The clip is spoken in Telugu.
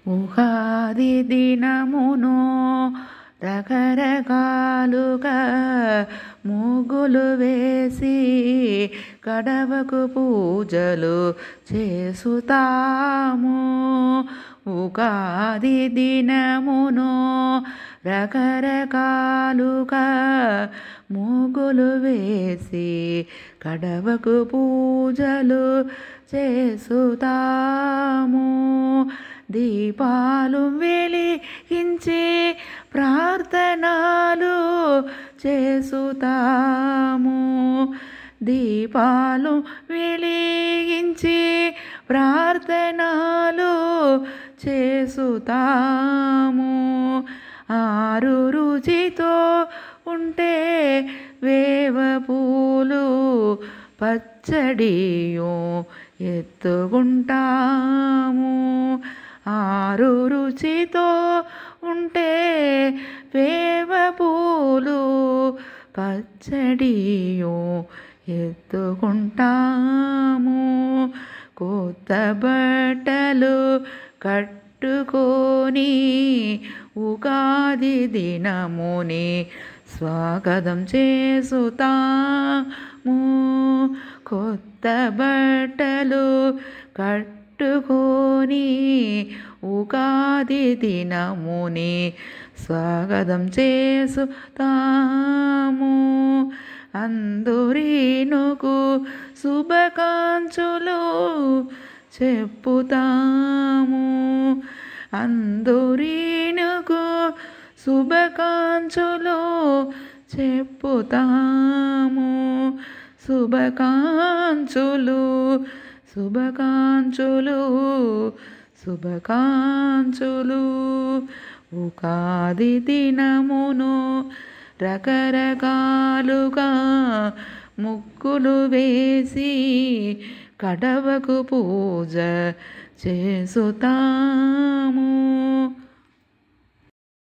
ఉగాది దినమును రకరకాలుగా ముగ్గులు వేసి గడవకు పూజలు చేసుతాము ఉగాది దినమును రకరకాలుగా ముగ్గులు వేసి గడవకు పూజలు చేసుతాము దీపాలు వెలిగించి ప్రార్థనలు చేసుతాము దీపాలు వెలిగించి ప్రార్థనలు చేసుతాము ఆరు రుచితో ఉంటే వేవ పూలు పచ్చడియో ఎత్తుకుంటాము ఆరు రుచితో ఉంటే వేవ పూలు పచ్చడియో ఎత్తుకుంటాము కొత్త బట్టలు కట్టుకొని ఉగాది దినముని స్వాగతం చేసుతాము కొత్త బట్టలు కట్టుకొని ఉగాది దినముని స్వాగతం చేసుతాము అందరినుకు శుభకాంక్షలు చెప్పుతాము అందరినుకు శుభకాంక్షలు చెప్పుతాము శుభకాంక్షలు శుభకాంక్షలు శుభకాంక్షలు ఉగాది దినమును రకరకాలుగా ముగ్గులు వేసి కడవకు పూజ చేసుతాము